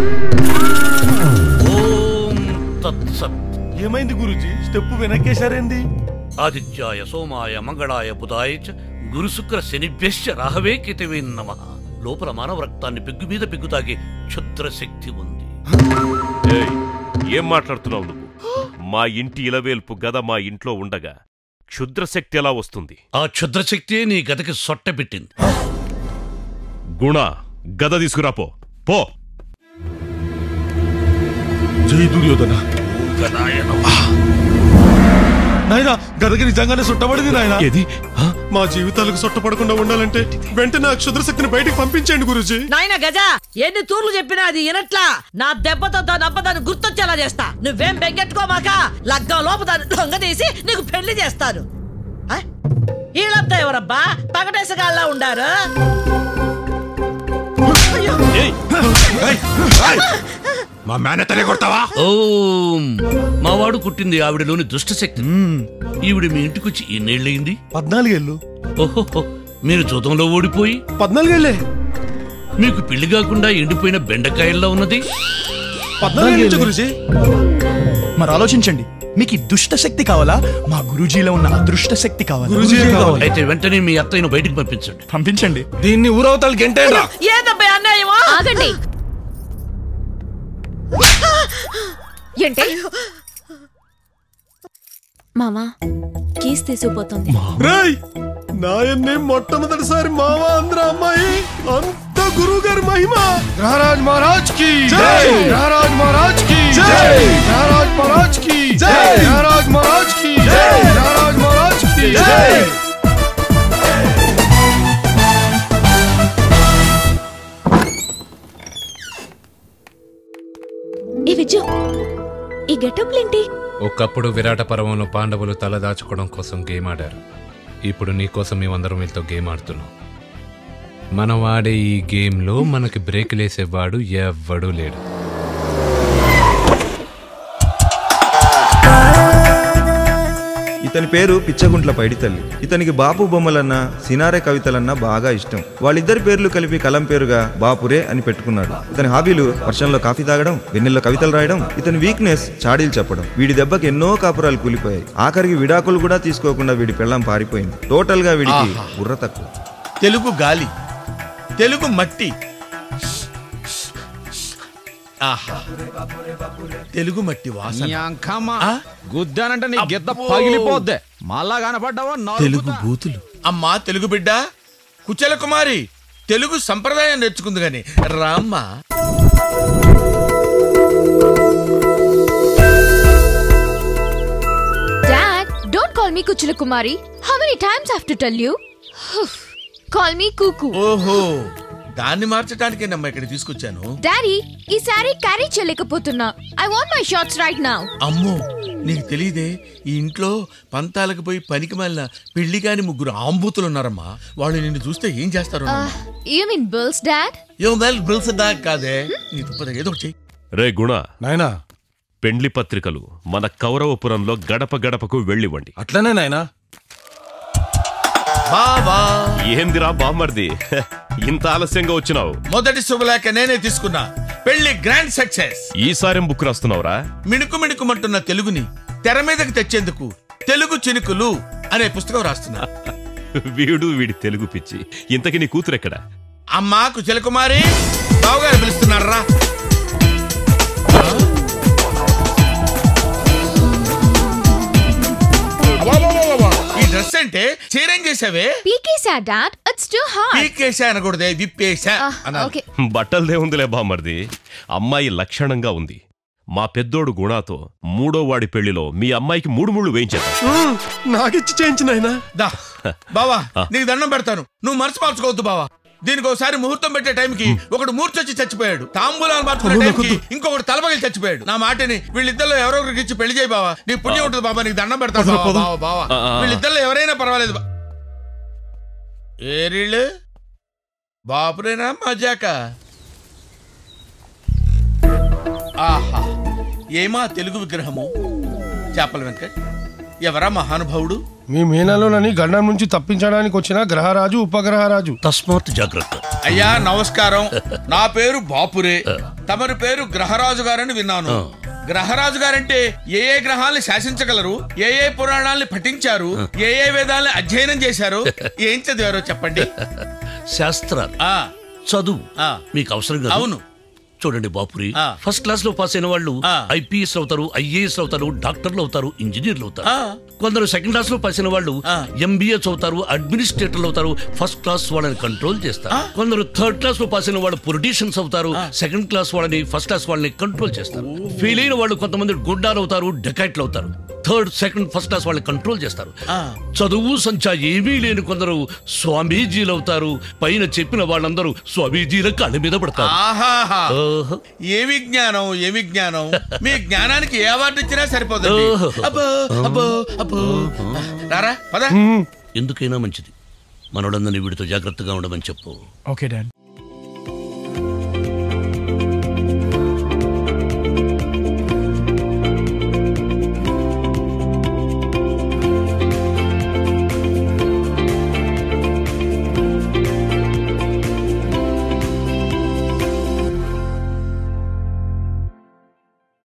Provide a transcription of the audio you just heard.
ఓం తత్సత్ ఏమైంది గురుజీ స్టెప్ వెనక్కేశారేంది ఆదిత్యాయ సోమాయ మంగళాయ బుధాయ చ గురుశుక్ర శనిభ్యశ్చ రాహవే కితవే నమ లోపల మానవ రక్తాన్ని పెగ్గు మీద పెగ్గు తాగే క్షుద్ర శక్తి ఉంది ఏయ్, ఏం మాట్లాడుతున్నావు నువ్వు మా ఇంటి ఇలవేల్పు గద మా ఇంట్లో ఉండగా క్షుద్రశక్తి ఎలా వస్తుంది ఆ క్షుద్ర శక్తియే నీ గదకి సొట్ట పెట్టింది గుణ గద తీసుకురాపో పో జై దుర్యోధన గదాయ నమః. నాయనా గదకి నిజంగానే సుట్టబడింది నాయనా ఏది ఆ? మా జీవితాలకు సుట్టపడకుండా ఉండాలంటే వెంటనే ఆ క్షుద్ర శక్తిని బయటికి పంపించండి గురుజీ నాయన గజ ఎన్ని తూర్లు చెప్పినా అది వినట్లా నా దెబ్బతో దాని అబ్బదాన్ని గుర్తొచ్చేలా చేస్తా నువ్వేం బెంగెట్టుకోమాక లగ్గం లోపు దాన్ని దొంగ తీసి నీకు పెళ్లి చేస్తాను ఆ? వీళ్ళంతా ఎవరబ్బా పగటేసగాళ్ళ ఉండారు అయ్యో. మా మేనతనే కొడతావా ఓం మావాడు కుట్టింది ఆవిడలోని దుష్ట శక్తి ఈవిడ మీ ఇంటికొచ్చి ఎన్నేళ్ళయింది పద్నాలుగేళ్ళు ఓహోహో మీరు జూదంలో ఓడిపోయి పద్నాలుగేళ్ళే మీకు పెళ్లి కాకుండా ఎండిపోయిన బెండకాయల్లో ఉన్నది పద్నాలుగేళ్ళు గురుజీ మరి ఆలోచించండి మీకు ఈ దుష్ట శక్తి కావాలా మా గురూజీలో ఉన్న అదృష్ట శక్తి కావాలా గురూజీ కావాలి అయితే వెంటనే మీ అత్తయ్యను బయటికి పంపించండి పంపించండి దీన్ని ఊరవతలకి గెంటేరా ఏందబ్బా ఈ అన్యాయమా ఆగండి ఏంటి మామా కీస్ తీసుకుపోతుంది రేయ్ నాయన్ని మొట్టమొదటిసారి మావా ఆంధ్ర అమ్మాయి అంత గురువు గారి మహిమ రారాజ్ మహారాజ్ కి జై! రారాజ్ మహారాజ్ కి జై! రారాజ్ మహారాజ్ కి జై! రారాజ్ మహారాజ్ కి జై! రారాజ్ మహారాజ్ కి జై! ఏ విజు ఈ గెటప్లు ఏంటి ఒకప్పుడు విరాట పర్వంలో పాండవులు తల దాచుకోవడం కోసం గేమ్ ఆడారు ఇప్పుడు నీకోసం మేమందరం వీళ్ళతో గేమ్ ఆడుతున్నాం మనం ఆడే ఈ గేమ్లో మనకి బ్రేక్ లేసేవాడు ఎవ్వడూ లేడు ఇతని పేరు పిచ్చగుంట్ల పైడితల్లి ఇతనికి బాపు బొమ్మలన్నా సినారే కవితలన్నా బాగా ఇష్టం వాళ్ళిద్దరి పేర్లు కలిపి కలం పేరుగా బాపురే అని పెట్టుకున్నాడు ఇతని హాబీలు వర్షంలో కాఫీ తాగడం వెన్నెల్లో కవితలు రాయడం ఇతని వీక్నెస్ చాడీలు చెప్పడం వీడి దెబ్బకి ఎన్నో కాపురాలు కూలిపోయాయి ఆఖరికి విడాకులు కూడా తీసుకోకుండా వీడి పెళ్ళం పారిపోయింది టోటల్ గా వీడికి బుర్ర తక్కువ తెలుగు గాలి తెలుగు మట్టి ఆహా తెలుగు మట్టి వాసన ఆ? గుద్దానంటే నీ గిద్ద పగిలిపోద్ది మళ్ళా కనపడ్డావా తెలుగు బూతులు అమ్మా తెలుగు బిడ్డ కుచల కుమారి తెలుగు సంప్రదాయం నేర్చుకుంది గాని రామ్మ dad don't call me Kuchula Kumari how many times have to tell you call me కుకు ఓహో దాన్ని మార్చడానికే నమ్మ ఇక్కడ తీసుకొచ్చాను డాడీ ఈ సారీ క్యారీ చేయలేకపోతున్నా I want my shorts right now అమ్మో నీకు తెలియదే ఈ ఇంట్లో పంతాలకు పోయి పనికి మళ్ళా పెళ్లి కాని ముగ్గురు ఆంబూతులు ఉన్నారమ్మా వాళ్ళు నిన్ను చూస్తే ఏం చేస్తారు యు మీన్ బిల్స్ డాడ్ ఏం వెల్ బిల్స్ దాకా కాదే నీ తుప్పద ఏదో ఒకటి చెయ్యి. రే గుణ నాయనా పెండ్లి పత్రికలు మన కౌరవపురంలో గడప గడపకు వెళ్ళివ్వండి అట్లనే నాయనా బావా ఏందిరా బామ్మర్ది ఇంత ఆలస్యంగా వచ్చినావు మొదటి శుభలేఖ నేనే తీసుకున్నా పెళ్లి గ్రాండ్ సక్సెస్ ఈసారేం బుక్ రాస్తున్నావురా మిణుకు మిణుకుమంటున్న తెలుగుని తెర మీదకి తెచ్చేందుకు తెలుగు చినుకులు అనే పుస్తకం రాస్తున్నా వీడు వీడి తెలుగు పిచ్చి ఇంతకి నీ కూతురెక్కడ అమ్మా కుశలకుమారి బావగారు పిలుస్తున్నారా ఈ డ్రెస్ అంటే చీరేం చేసావే పీకేసా డాడ్ ఇట్స్ టూ హార్డ్ పీకేసా అనకూడదే విప్పేసా అనాలి ఓకే బట్టలదే ఉందిలే బామ్మర్ది అమ్మాయి లక్షణంగా ఉంది మా పెద్దోడు గుణాతో మూడో వాడి పెళ్లిలో మీ అమ్మాయికి మూడు ముళ్ళు వేయించేద్దాం నాకిచ్చి చేయించిన నాయనా దా బావా నీకు దండం పెడతాను నువ్వు మనసు మార్చుకోవద్దు బావా దీనికి ఒకసారి ముహూర్తం పెట్టే టైంకి ఒకడు మూర్చొచ్చి చచ్చిపోయాడు తాంబూలాలు మార్చుకునే టైంకి ఇంకొకటి తలపగిలి చచ్చిపోయాడు నా మాటని వీళ్ళిద్దరిలో ఎవరో ఒకరికి ఇచ్చి పెళ్లి చేయి బావా నీకు పుణ్యం ఉంటుంది బాబా నీకు దండం పెడతాను బావా, బావా బావా ఆ, ఆ. వీళ్ళిద్దరిలో ఎవరైనా పర్వాలేదు బా- ఏరిళ్ళు బాపురేనా మజాక ఆహా ఏమా తెలుగు విగ్రహము చేపల వెంకట్ ఎవరా మహానుభావుడు మీ మీనలోనని గండం నుంచి తప్పించడానికి వచ్చిన గ్రహరాజు ఉపగ్రహరాజు తస్మాత్ జాగ్రత్త అయ్యా నమస్కారం నా పేరు బాపురే తమరి పేరు గ్రహరాజు గారని విన్నాను గ్రహరాజు గారంటే ఏ ఏ గ్రహాల్ని శాసించగలరు ఏ ఏ పురాణాల్ని పఠించారు ఏ ఏ వేదాల్ని అధ్యయనం చేశారు ఏం చదివారో చెప్పండి శాస్త్రాలు ఆ చదువు ఆ. మీకు అవసరం కదా అవును చూడండి బాపురి ఆ. ఫస్ట్ క్లాస్ లో పాస్ అయిన వాళ్ళు ఆ. ఐపీఎస్ అవుతారు ఐఏఎస్ అవుతారు డాక్టర్లు అవుతారు ఇంజనీర్లు అవుతారు ఆ. కొందరు సెకండ్ క్లాస్ లో పాస్ అయిన వాళ్ళు ఆ. ఎంబీఏ అవుతారు అడ్మినిస్ట్రేటర్లు అవుతారు ఫస్ట్ క్లాస్ వాళ్ళని కంట్రోల్ చేస్తారు కొందరు థర్డ్ క్లాస్ లో పాస్ అయిన వాళ్ళు పొలిటీషియన్స్ అవుతారు సెకండ్ క్లాస్ వాళ్ళని ఫస్ట్ క్లాస్ వాళ్ళని కంట్రోల్ చేస్తారు ఫెయిల్ అయిన వాళ్ళు కొంతమంది గుండాలు అవుతారు డెకాయిట్లు అవుతారు థర్డ్ సెకండ్ ఫస్ట్ క్లాస్ వాళ్ళని కంట్రోల్ చేస్తారు చదువు సంచా ఏమీ లేని కొందరు స్వామీజీలు అవుతారు పైన చెప్పిన వాళ్ళందరూ స్వామీజీల కాళ్ళ మీద పడతారు ఆహాహా ఓహో. ఏమి జ్ఞానం ఏమి జ్ఞానం మీ జ్ఞానానికి ఏ అవార్డు ఇచ్చినా సరిపోతుంది ఓహో. అబ్బో అబ్బో అబ్బో రారా పద ఎందుకైనా మంచిది మనోడందని వీడితో జాగ్రత్తగా ఉండమని చెప్పు ఓకే డాడ్